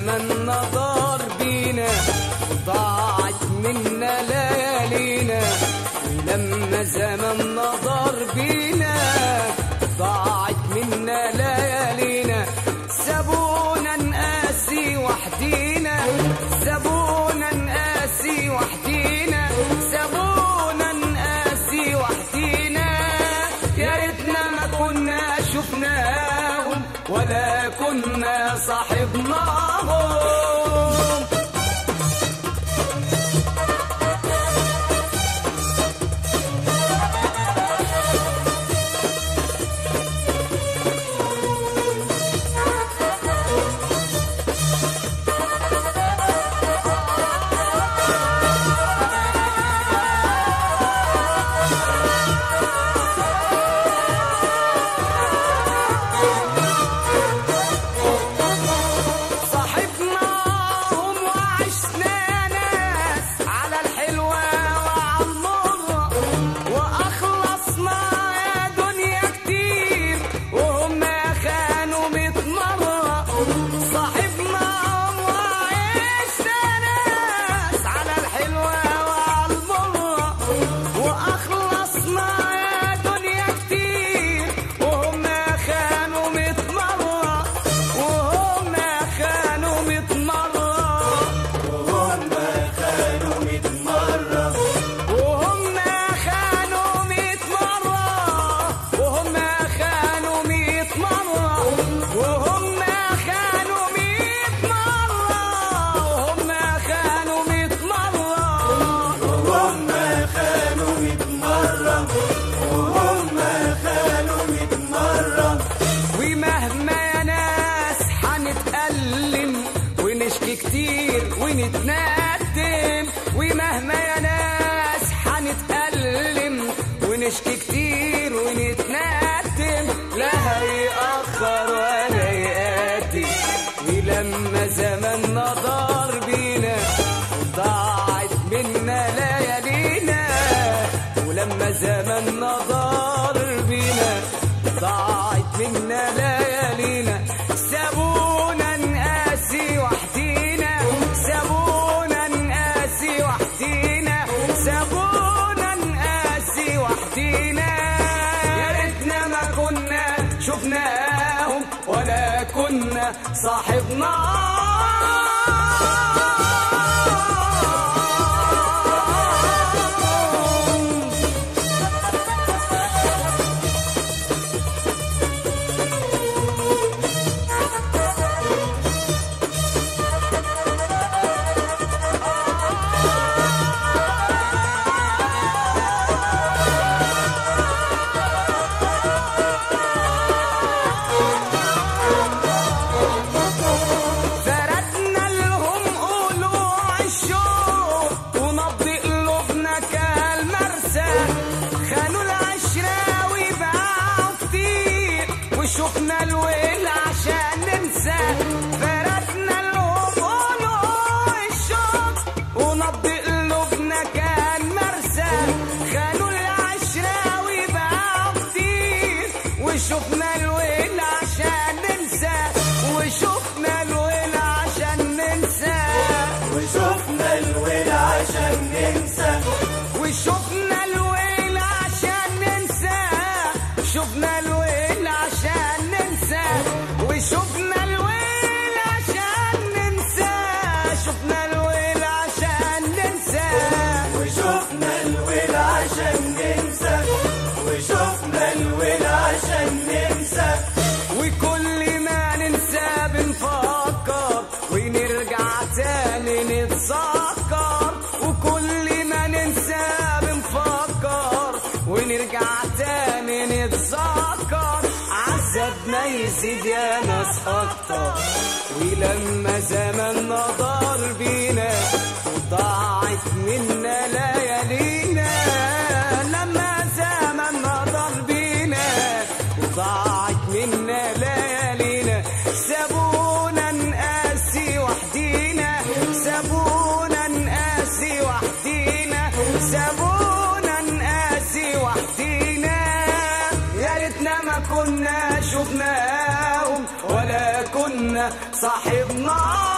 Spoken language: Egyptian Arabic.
زمن نضار بينا ضاعت منا ليالينا ولما زمن نضار بينا ضاعت منا ليالينا سابونا نقاسي وحدينا سابونا نقاسي وحدينا سابونا نقاسي وحدينا يا ريتنا ما كنا شفناهم ولا كنا صاحبناهم صاحبناهم وعشنا ناس على الحلوة وعلى المرة وأخلصنا يا دنيا كتير وهم خانوا ميت مرة صاحبناهم وعشنا ناس على الحلوة وعلى المرة وأخلصنا يا دنيا كتير وهم خانوا ميت مرة وهم خانوا ميت مرة وهم خانوا ميت مرة وهم خانوا ميت مرة وهم خانوا ميت مرة وهم خانوا ميت مرة وهم خانوا ميت مرة وهم خانوا ميت مرة وهم خانوا ميت مرة ومهما يا ناس حنتألم ونشكي كتير ونتندم ومهما يا ناس حنتألم ونشكي كتير ونتندم لا هيأخر ولا يقدم ولما زمننا دار بينا ضاعت منا ليالينا ولما زمننا دار بينا ضاعت منا ليالينا سابونا نقاسي وحدينا سابونا نقاسي وحدينا سابونا نقاسي وحدينا يا ريتنا ما كنا شفناهم ولا كنا صاحبناهم فردنا لهم قلوع الشوق ونبض قلوبنا كالمرسى خانوا العشرة وباعوا كتير وشفنا الويل عشان ننسى فردنا لهم قلوع الشوق ونبض قلوبنا كالمرسى خانوا العشرة وباعوا كتير وشفنا الويل عشان ننسى وشفنا الويل عشان ننسى وشفنا الويل عشان ننسى وشفنا الويل عشان ننسى شفنا الويل عشان ننسى وشفنا الويل عشان ننسى شفنا الويل عشان ننسى وشفنا الويل عشان ننسى وشفنا الويل عشان ننسى وكل ما ننسى بنفكر ونرجع تاني نتذكر وكل ما ننسى بنفكر ونرجع تاني نتذكر عذبنا يزيد يا ناس اكتر ولما زمننا دار بينا وضاعت منا ليالينا لما زمننا دار بينا وضاعت منا ليالينا سابونا نقاسي وحدينا سابونا نقاسي وحدينا سابونا نقاسي وحدينا يا ريتنا ما كنا شفناهم ولا كنا صاحبنا